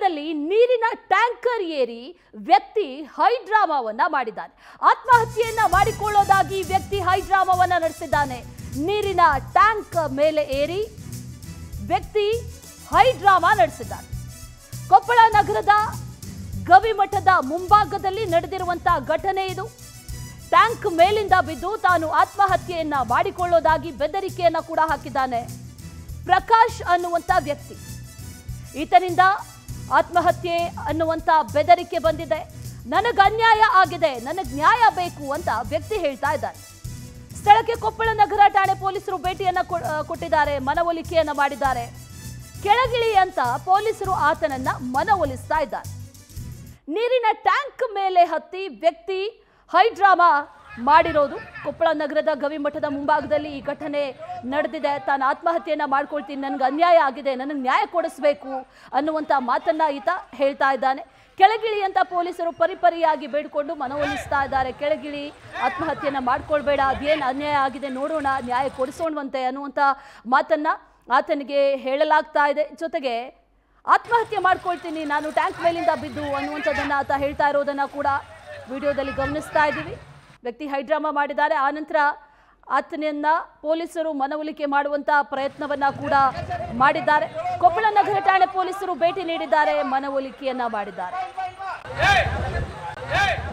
ಕೊಪ್ಪಳದಲ್ಲಿ ನೀರಿನ ಟ್ಯಾಂಕರ್ ಏರಿ ವ್ಯಕ್ತಿ ಹೈಡ್ರಾಮಾವನ್ನ ಮಾಡಿದ್ದಾನೆ ಆತ್ಮಹತ್ಯೆಯನ್ನ ಮಾಡಿಕೊಳ್ಳೋದಾಗಿ ವ್ಯಕ್ತಿ ಹೈಡ್ರಾಮಾವನ್ನ ನಡೆಸಿದ್ದಾನೆ ನೀರಿನ ಟ್ಯಾಂಕ್ ಮೇಲೆ ಏರಿ ವ್ಯಕ್ತಿ ಹೈಡ್ರಾಮಾ ನಡೆಸಿದ್ದಾನೆ ಕೊಪ್ಪಳ ನಗರದ ಗವಿಮಠದ ಮುಂಭಾಗದಲ್ಲಿ ನಡೆದಿರುವಂತಹ ಘಟನೆ ಇದು ಟ್ಯಾಂಕ್ ಮೇಲಿಂದ ಬಿದ್ದು ತಾನು ಆತ್ಮಹತ್ಯೆಯನ್ನ ಮಾಡಿಕೊಳ್ಳೋದಾಗಿ ಬೆದರಿಕೆಯನ್ನ ಕೂಡ ಹಾಕಿದ್ದಾನೆ ಪ್ರಕಾಶ್ ಅನ್ನುವಂತ ವ್ಯಕ್ತಿ ಈತನಿಂದ ಆತ್ಮಹತ್ಯೆ ಅನ್ನುವಂತ ಬೆದರಿಕೆ ಬಂದಿದೆ ನನಗೆ ಅನ್ಯಾಯ ಆಗಿದೆ ನನಗೆ ನ್ಯಾಯ ಬೇಕು ಅಂತ ವ್ಯಕ್ತಿ ಹೇಳ್ತಾ ಇದ್ದಾನೆ ಸ್ಥಳಕ್ಕೆ ಕೊಪ್ಪಳ ನಗರ ಠಾಣೆ ಪೊಲೀಸರು ಭೇಟಿಯನ್ನ ಕೊ- ಆ, ಕೊಟ್ಟಿದ್ದಾರೆ ಮನವೊಲಿಕೆಯನ್ನ ಮಾಡಿದ್ದಾರೆ ಕೆಳಗಿಳಿ ಅಂತ ಪೊಲೀಸರು ಆತನನ್ನ ಮನವೊಲಿಸ್ತಾ ಇದ್ದಾರೆ ನೀರಿನ ಟ್ಯಾಂಕ್ ಮೇಲೆ ಹತ್ತಿ ವ್ಯಕ್ತಿ ಹೈಡ್ರಾಮಾ ಮಾಡಿರೋದು ಕೊಪ್ಪಳ ನಗರದ ಗವಿಮಠದ ಮುಂಭಾಗದಲ್ಲಿ ಈ ಘಟನೆ ನಡೆದಿದೆ ತಾನು ಆತ್ಮಹತ್ಯೆಯನ್ನ ಮಾಡ್ಕೊಳ್ತೀನಿ ನನಗೆ ಅನ್ಯಾಯ ಆಗಿದೆ ನನಗೆ ನ್ಯಾಯ ಕೊಡಿಸ್ಬೇಕು ಅನ್ನುವಂಥ ಮಾತನ್ನ ಈತ ಹೇಳ್ತಾ ಇದ್ದಾನೆ ಕೆಳಗಿಳಿ ಅಂತ ಪೊಲೀಸರು ಪರಿಪರಿಯಾಗಿ ಬೇಡಿಕೊಂಡು ಮನವೊಲಿಸ್ತಾ ಇದ್ದಾರೆ ಕೆಳಗಿಳಿ ಆತ್ಮಹತ್ಯೆಯನ್ನ ಮಾಡ್ಕೊಳ್ಬೇಡ ಅದೇನು ಅನ್ಯಾಯ ಆಗಿದೆ ನೋಡೋಣ ನ್ಯಾಯ ಕೊಡಿಸೋಣವಂತೆ ಅನ್ನುವಂಥ ಮಾತನ್ನ ಆತನಿಗೆ ಹೇಳಲಾಗ್ತಾ ಇದೆ ಜೊತೆಗೆ ಆತ್ಮಹತ್ಯೆ ಮಾಡ್ಕೊಳ್ತೀನಿ ನಾನು ಟ್ಯಾಂಕ್ ಮೇಲಿಂದ ಬಿದ್ದು ಅನ್ನುವಂಥದ್ದನ್ನ ಆತ ಹೇಳ್ತಾ ಇರೋದನ್ನ ಕೂಡ ವಿಡಿಯೋದಲ್ಲಿ ಗಮನಿಸ್ತಾ ಇದ್ದೀವಿ ವ್ಯಕ್ತಿ ಹೈಡ್ರಾಮಾ ಮಾಡಿದ್ದಾರೆ ಆನಂತರ ಆತನನ್ನ ಪೊಲೀಸರು ಮನವೊಲಿಕೆ ಮಾಡುವಂತ ಪ್ರಯತ್ನವನ್ನ ಕೂಡ ಮಾಡಿದ್ದಾರೆ ಕೊಪ್ಪಳ ನಗರ ಠಾಣೆ ಪೊಲೀಸರು ಭೇಟಿ ನೀಡಿದ್ದಾರೆ ಮನವೊಲಿಕೆಯನ್ನ ಮಾಡಿದ್ದಾರೆ ಏಯ್! ಏಯ್!